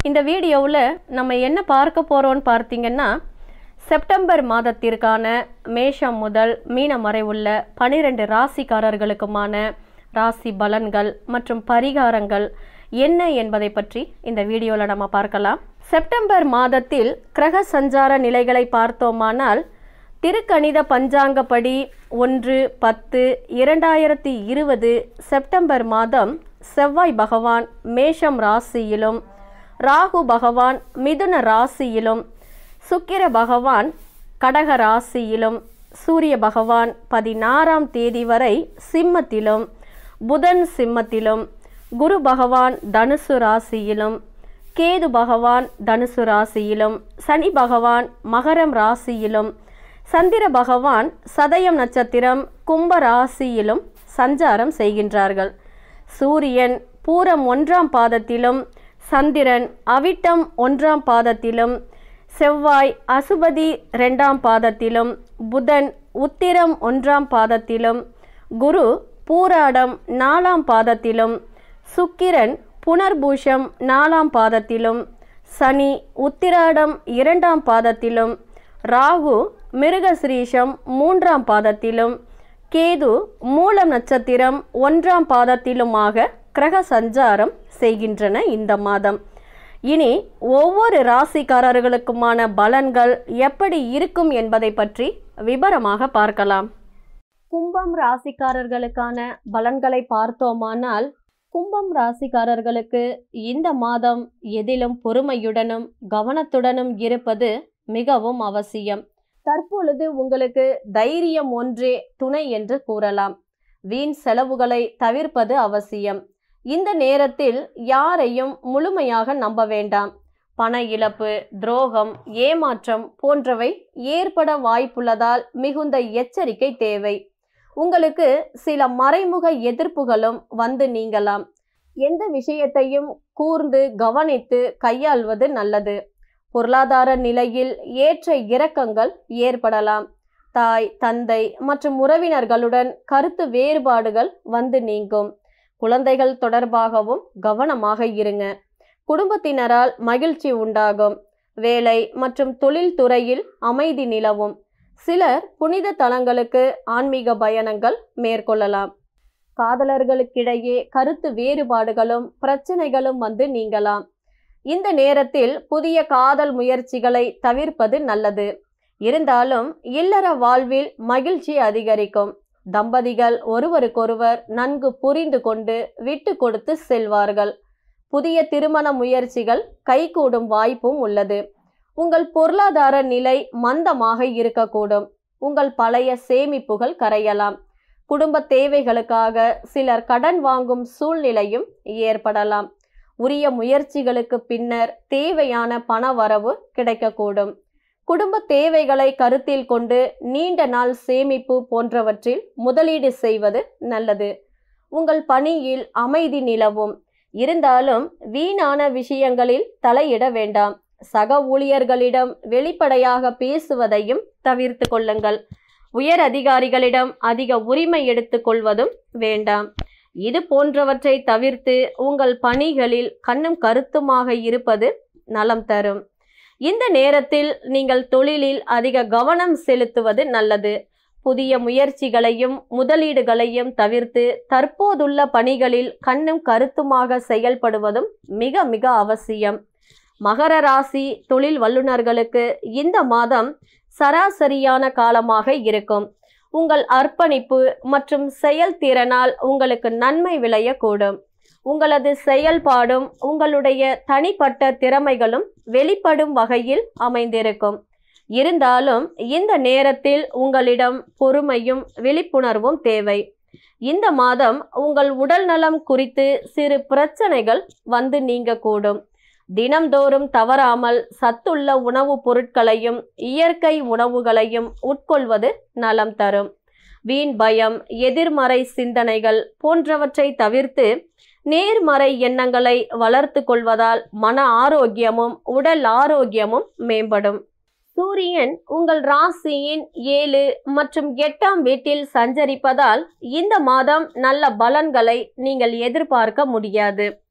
இந்த வீடியோவில் நம்ம என்ன பார்க்க போகிறோம்னு பார்த்தீங்கன்னா செப்டம்பர் மாதத்திற்கான மேஷம் முதல் மீனம் வரை உள்ள பனிரெண்டு ராசிக்காரர்களுக்குமான ராசி பலன்கள் மற்றும் பரிகாரங்கள் என்ன என்பதை பற்றி இந்த வீடியோவில் நம்ம பார்க்கலாம் செப்டம்பர் மாதத்தில் கிரக சஞ்சார நிலைகளை பார்த்தோமானால் திருக்கணித பஞ்சாங்கப்படி ஒன்று பத்து இரண்டாயிரத்தி இருபது செப்டம்பர் மாதம் செவ்வாய் பகவான் மேஷம் ராசியிலும் ராகு பகவான் மிதுன ராசியிலும் சுக்கிர பகவான் கடக ராசியிலும் சூரிய பகவான் பதினாறாம் தேதி வரை சிம்மத்திலும் புதன் சிம்மத்திலும் குரு பகவான் தனுசு ராசியிலும் கேது பகவான் தனுசு ராசியிலும் சனி பகவான் மகரம் ராசியிலும் சந்திர பகவான் சதயம் நட்சத்திரம் கும்ப ராசியிலும் சஞ்சாரம் செய்கின்றார்கள் சூரியன் பூரம் ஒன்றாம் பாதத்திலும் சந்திரன் அவிட்டம் ஒன்றாம் பாதத்திலும் செவ்வாய் அசுபதி ரெண்டாம் பாதத்திலும் புதன் உத்திரம் ஒன்றாம் பாதத்திலும் குரு பூராடம் நாலாம் பாதத்திலும் சுக்கிரன் புனர்பூஷம் நாலாம் பாதத்திலும் சனி உத்திராடம் இரண்டாம் பாதத்திலும் ராகு மிருகசிரீஷம் மூன்றாம் பாதத்திலும் கேது மூலம் நட்சத்திரம் ஒன்றாம் பாதத்திலுமாக கிரக சஞ்சாரம் செய்கின்றன இந்த மாதம் இனி ஒவ்வொரு ராசிக்காரர்களுக்குமான பலன்கள் எப்படி இருக்கும் என்பதை பற்றி விபரமாக பார்க்கலாம் கும்பம் ராசிக்காரர்களுக்கான பலன்களை பார்த்தோமானால் கும்பம் ராசிக்காரர்களுக்கு இந்த மாதம் எதிலும் பொறுமையுடனும் கவனத்துடனும் இருப்பது மிகவும் அவசியம் தற்பொழுது உங்களுக்கு தைரியம் ஒன்றே துணை என்று கூறலாம் வீண் செலவுகளை தவிர்ப்பது அவசியம் இந்த நேரத்தில் யாரையும் முழுமையாக நம்ப வேண்டாம் பண இழப்பு துரோகம் ஏமாற்றம் போன்றவை ஏற்பட வாய்ப்புள்ளதால் மிகுந்த எச்சரிக்கை தேவை உங்களுக்கு சில மறைமுக எதிர்ப்புகளும் வந்து நீங்கலாம் எந்த விஷயத்தையும் கூர்ந்து கவனித்து கையாள்வது நல்லது பொருளாதார நிலையில் ஏற்ற இறக்கங்கள் ஏற்படலாம் தாய் தந்தை மற்றும் உறவினர்களுடன் கருத்து வேறுபாடுகள் வந்து நீங்கும் குழந்தைகள் தொடர்பாகவும் கவனமாக இருங்க குடும்பத்தினரால் மகிழ்ச்சி உண்டாகும் வேலை மற்றும் தொழில் துறையில் அமைதி நிலவும் சிலர் புனித தலங்களுக்கு ஆன்மீக பயணங்கள் மேற்கொள்ளலாம் காதலர்களுக்கிடையே கருத்து வேறுபாடுகளும் பிரச்சனைகளும் வந்து நீங்கலாம் இந்த நேரத்தில் புதிய காதல் முயற்சிகளை தவிர்ப்பது நல்லது இருந்தாலும் இல்லற வாழ்வில் மகிழ்ச்சி அதிகரிக்கும் தம்பதிகள் ஒருவருக்கொருவர் நன்கு புரிந்து கொண்டு விட்டு கொடுத்து செல்வார்கள் புதிய திருமண முயற்சிகள் கைகூடும் வாய்ப்பும் உள்ளது உங்கள் பொருளாதார நிலை மந்தமாக இருக்கக்கூடும் உங்கள் பழைய சேமிப்புகள் கரையலாம் குடும்ப தேவைகளுக்காக சிலர் கடன் வாங்கும் சூழ்நிலையும் ஏற்படலாம் உரிய முயற்சிகளுக்கு பின்னர் தேவையான பண வரவு கிடைக்கக்கூடும் குடும்ப தேவைகளை கருத்தில் கொண்டு நீண்ட நாள் சேமிப்பு போன்றவற்றில் முதலீடு செய்வது நல்லது உங்கள் பணியில் அமைதி நிலவும் இருந்தாலும் வீணான விஷயங்களில் தலையிட வேண்டாம் சக ஊழியர்களிடம் வெளிப்படையாக பேசுவதையும் தவிர்த்து கொள்ளுங்கள் உயர் அதிகாரிகளிடம் அதிக உரிமை எடுத்துக்கொள்வதும் வேண்டாம் இது போன்றவற்றை தவிர்த்து உங்கள் பணிகளில் கண்ணும் கருத்துமாக இருப்பது நலம் தரும் இந்த நேரத்தில் நீங்கள் தொழிலில் அதிக கவனம் செலுத்துவது நல்லது புதிய முயற்சிகளையும் முதலீடுகளையும் தவிர்த்து தற்போதுள்ள பணிகளில் கண்ணும் கருத்துமாக செயல்படுவதும் மிக மிக அவசியம் மகர ராசி தொழில் வல்லுநர்களுக்கு இந்த மாதம் சராசரியான காலமாக இருக்கும் உங்கள் அர்ப்பணிப்பு மற்றும் செயல்திறனால் உங்களுக்கு நன்மை விளையக்கூடும் உங்களது செயல்பாடும் உங்களுடைய தனிப்பட்ட திறமைகளும் வெளிப்படும் வகையில் அமைந்திருக்கும் இருந்தாலும் இந்த நேரத்தில் உங்களிடம் பொறுமையும் விழிப்புணர்வும் தேவை இந்த மாதம் உங்கள் உடல் நலம் குறித்து சிறு பிரச்சனைகள் வந்து நீங்கக்கூடும் தினம்தோறும் தவறாமல் சத்துள்ள உணவுப் பொருட்களையும் இயற்கை உணவுகளையும் உட்கொள்வது நலம் தரும் வீண் பயம் எதிர்மறை சிந்தனைகள் போன்றவற்றை தவிர்த்து நேர்மறை எண்ணங்களை வளர்த்து கொள்வதால் மன ஆரோக்கியமும் உடல் ஆரோக்கியமும் மேம்படும் சூரியன் உங்கள் ராசியின் ஏழு மற்றும் எட்டாம் வீட்டில் சஞ்சரிப்பதால் இந்த மாதம் நல்ல பலன்களை நீங்கள் எதிர்பார்க்க முடியாது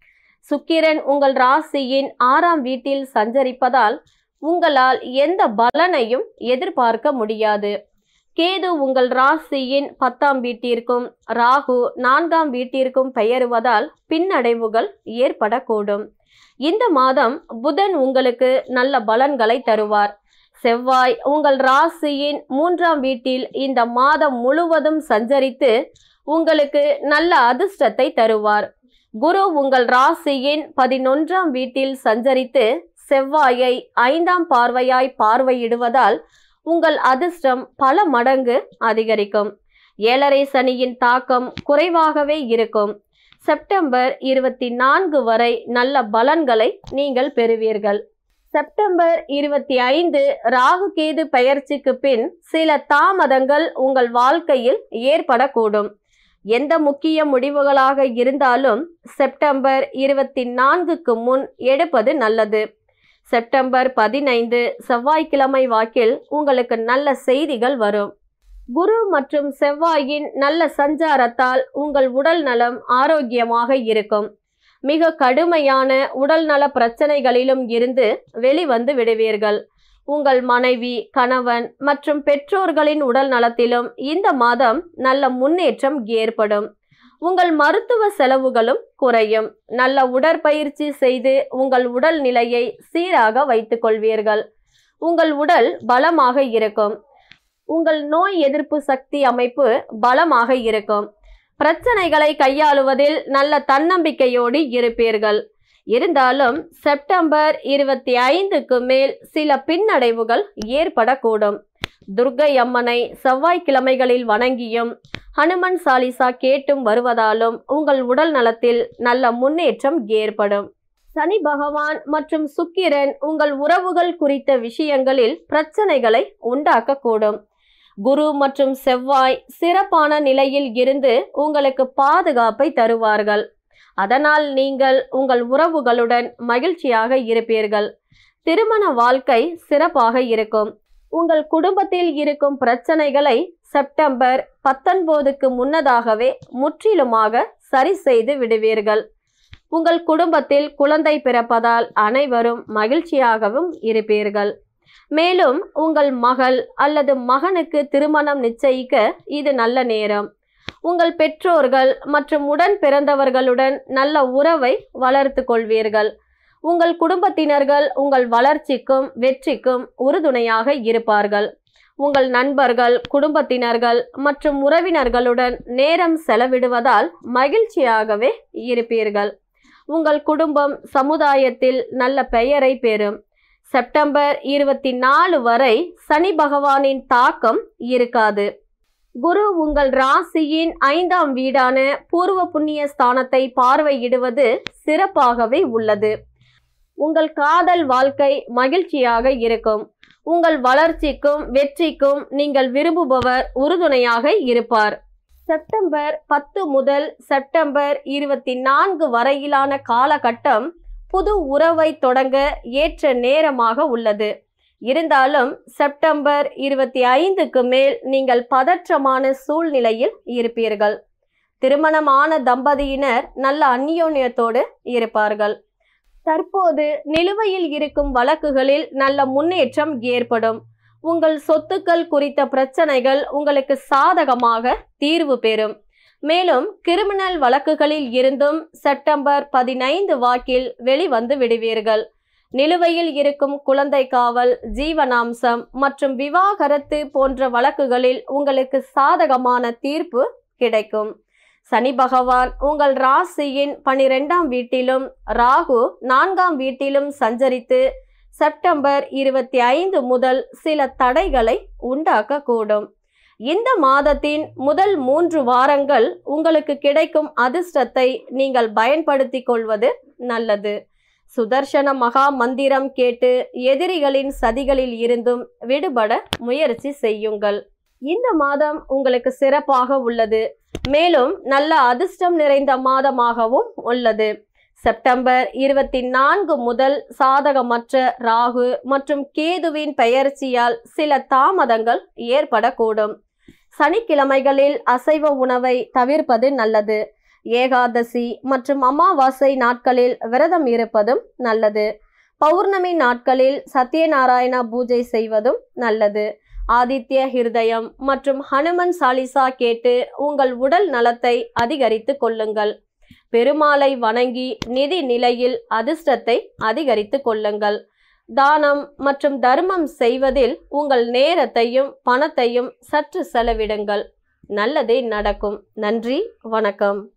சுக்கிரன் உங்கள் ராசியின் ஆறாம் வீட்டில் சஞ்சரிப்பதால் உங்களால் எந்த பலனையும் எதிர்பார்க்க முடியாது கேது உங்கள் ராசியின் பத்தாம் வீட்டிற்கும் ராகு நான்காம் வீட்டிற்கும் பெயருவதால் பின்னடைவுகள் ஏற்படக்கூடும் இந்த மாதம் புதன் உங்களுக்கு நல்ல பலன்களை தருவார் செவ்வாய் உங்கள் ராசியின் மூன்றாம் வீட்டில் இந்த மாதம் முழுவதும் சஞ்சரித்து உங்களுக்கு நல்ல அதிர்ஷ்டத்தை தருவார் குரு உங்கள் ராசியின் பதினொன்றாம் வீட்டில் சஞ்சரித்து செவ்வாயை ஐந்தாம் பார்வையாய் பார்வையிடுவதால் உங்கள் அதிர்ஷ்டம் பல மடங்கு அதிகரிக்கும் ஏழரை சனியின் தாக்கம் குறைவாகவே இருக்கும் செப்டம்பர் இருபத்தி நான்கு வரை நல்ல பலன்களை நீங்கள் பெறுவீர்கள் செப்டம்பர் இருபத்தி ஐந்து ராகு கேது பெயர்ச்சிக்கு பின் சில தாமதங்கள் உங்கள் வாழ்க்கையில் ஏற்படக்கூடும் எந்த முக்கிய முடிவுகளாக இருந்தாலும் செப்டம்பர் இருபத்தி நான்குக்கு முன் எடுப்பது நல்லது செப்டம்பர் பதினைந்து செவ்வாய்க்கிழமை வாக்கில் உங்களுக்கு நல்ல செய்திகள் வரும் குரு மற்றும் செவ்வாயின் நல்ல சஞ்சாரத்தால் உங்கள் உடல் நலம் ஆரோக்கியமாக இருக்கும் மிக கடுமையான உடல் நல பிரச்சனைகளிலும் இருந்து வெளிவந்து விடுவீர்கள் உங்கள் மனைவி கணவன் மற்றும் பெற்றோர்களின் உடல் நலத்திலும் இந்த மாதம் நல்ல முன்னேற்றம் ஏற்படும் உங்கள் மருத்துவ செலவுகளும் குறையும் நல்ல உடற்பயிற்சி செய்து உங்கள் உடல் நிலையை சீராக வைத்துக் கொள்வீர்கள் உங்கள் உடல் பலமாக இருக்கும் உங்கள் நோய் எதிர்ப்பு சக்தி அமைப்பு பலமாக இருக்கும் பிரச்சனைகளை கையாளுவதில் நல்ல தன்னம்பிக்கையோடு இருப்பீர்கள் இருந்தாலும் செப்டம்பர் இருபத்தி ஐந்துக்கு மேல் சில பின்னடைவுகள் ஏற்படக்கூடும் துர்க்கை அம்மனை செவ்வாய்க்கிழமைகளில் வணங்கியும் ஹனுமன் சாலிசா கேட்டும் வருவதாலும் உங்கள் உடல் நலத்தில் நல்ல முன்னேற்றம் ஏற்படும் சனி பகவான் மற்றும் சுக்கிரன் உங்கள் உறவுகள் குறித்த விஷயங்களில் பிரச்சனைகளை உண்டாக்கக்கூடும் குரு மற்றும் செவ்வாய் சிறப்பான நிலையில் இருந்து உங்களுக்கு பாதுகாப்பை தருவார்கள் அதனால் நீங்கள் உங்கள் உறவுகளுடன் மகிழ்ச்சியாக இருப்பீர்கள் திருமண வாழ்க்கை சிறப்பாக இருக்கும் உங்கள் குடும்பத்தில் இருக்கும் பிரச்சனைகளை செப்டம்பர் பத்தொன்பதுக்கு முன்னதாகவே முற்றிலுமாக சரி செய்து விடுவீர்கள் உங்கள் குடும்பத்தில் குழந்தை பிறப்பதால் அனைவரும் மகிழ்ச்சியாகவும் இருப்பீர்கள் மேலும் உங்கள் மகள் அல்லது மகனுக்கு திருமணம் நிச்சயிக்க இது நல்ல நேரம் உங்கள் பெற்றோர்கள் மற்றும் உடன் பிறந்தவர்களுடன் நல்ல உறவை வளர்த்து கொள்வீர்கள் உங்கள் குடும்பத்தினர்கள் உங்கள் வளர்ச்சிக்கும் வெற்றிக்கும் உறுதுணையாக இருப்பார்கள் உங்கள் நண்பர்கள் குடும்பத்தினர்கள் மற்றும் உறவினர்களுடன் நேரம் செலவிடுவதால் மகிழ்ச்சியாகவே இருப்பீர்கள் உங்கள் குடும்பம் சமுதாயத்தில் நல்ல பெயரை பெறும் செப்டம்பர் இருபத்தி நாலு வரை சனி பகவானின் தாக்கம் இருக்காது குரு உங்கள் ராசியின் ஐந்தாம் வீடான பூர்வ புண்ணிய ஸ்தானத்தை பார்வையிடுவது சிறப்பாகவே உள்ளது உங்கள் காதல் வாழ்க்கை மகிழ்ச்சியாக இருக்கும் உங்கள் வளர்ச்சிக்கும் வெற்றிக்கும் நீங்கள் விரும்புபவர் உறுதுணையாக இருப்பார் செப்டம்பர் பத்து முதல் செப்டம்பர் இருபத்தி நான்கு வரையிலான காலகட்டம் புது உறவை தொடங்க ஏற்ற நேரமாக உள்ளது இருந்தாலும் செப்டம்பர் இருபத்தி ஐந்துக்கு மேல் நீங்கள் பதற்றமான சூழ்நிலையில் இருப்பீர்கள் திருமணமான தம்பதியினர் நல்ல அந்யோன்யத்தோடு இருப்பார்கள் தற்போது நிலுவையில் இருக்கும் வழக்குகளில் நல்ல முன்னேற்றம் ஏற்படும் உங்கள் சொத்துக்கள் குறித்த பிரச்சனைகள் உங்களுக்கு சாதகமாக தீர்வு பெறும் மேலும் கிரிமினல் வழக்குகளில் இருந்தும் செப்டம்பர் பதினைந்து வாக்கில் வெளிவந்து விடுவீர்கள் நிலுவையில் இருக்கும் குழந்தை காவல் ஜீவனாம்சம் மற்றும் விவாகரத்து போன்ற வழக்குகளில் உங்களுக்கு சாதகமான தீர்ப்பு கிடைக்கும் சனி பகவான் உங்கள் ராசியின் பனிரெண்டாம் வீட்டிலும் ராகு நான்காம் வீட்டிலும் சஞ்சரித்து செப்டம்பர் இருபத்தி ஐந்து முதல் சில தடைகளை உண்டாக்கக்கூடும் இந்த மாதத்தின் முதல் மூன்று வாரங்கள் உங்களுக்கு கிடைக்கும் அதிர்ஷ்டத்தை நீங்கள் பயன்படுத்திக் கொள்வது நல்லது சுதர்சன மகா மந்திரம் கேட்டு எதிரிகளின் சதிகளில் இருந்தும் விடுபட முயற்சி செய்யுங்கள் இந்த மாதம் உங்களுக்கு சிறப்பாக உள்ளது மேலும் நல்ல அதிர்ஷ்டம் நிறைந்த மாதமாகவும் உள்ளது செப்டம்பர் இருபத்தி நான்கு முதல் சாதகமற்ற ராகு மற்றும் கேதுவின் பெயர்ச்சியால் சில தாமதங்கள் ஏற்படக்கூடும் சனிக்கிழமைகளில் அசைவ உணவை தவிர்ப்பது நல்லது ஏகாதசி மற்றும் அமாவாசை நாட்களில் விரதம் இருப்பதும் நல்லது பௌர்ணமி நாட்களில் சத்யநாராயணா பூஜை செய்வதும் நல்லது ஆதித்ய ஹிருதயம் மற்றும் ஹனுமன் சாலிசா கேட்டு உங்கள் உடல் நலத்தை அதிகரித்து கொள்ளுங்கள் பெருமாளை வணங்கி நிதி நிலையில் அதிர்ஷ்டத்தை அதிகரித்து கொள்ளுங்கள் தானம் மற்றும் தர்மம் செய்வதில் உங்கள் நேரத்தையும் பணத்தையும் சற்று செலவிடுங்கள் நல்லதே நடக்கும் நன்றி வணக்கம்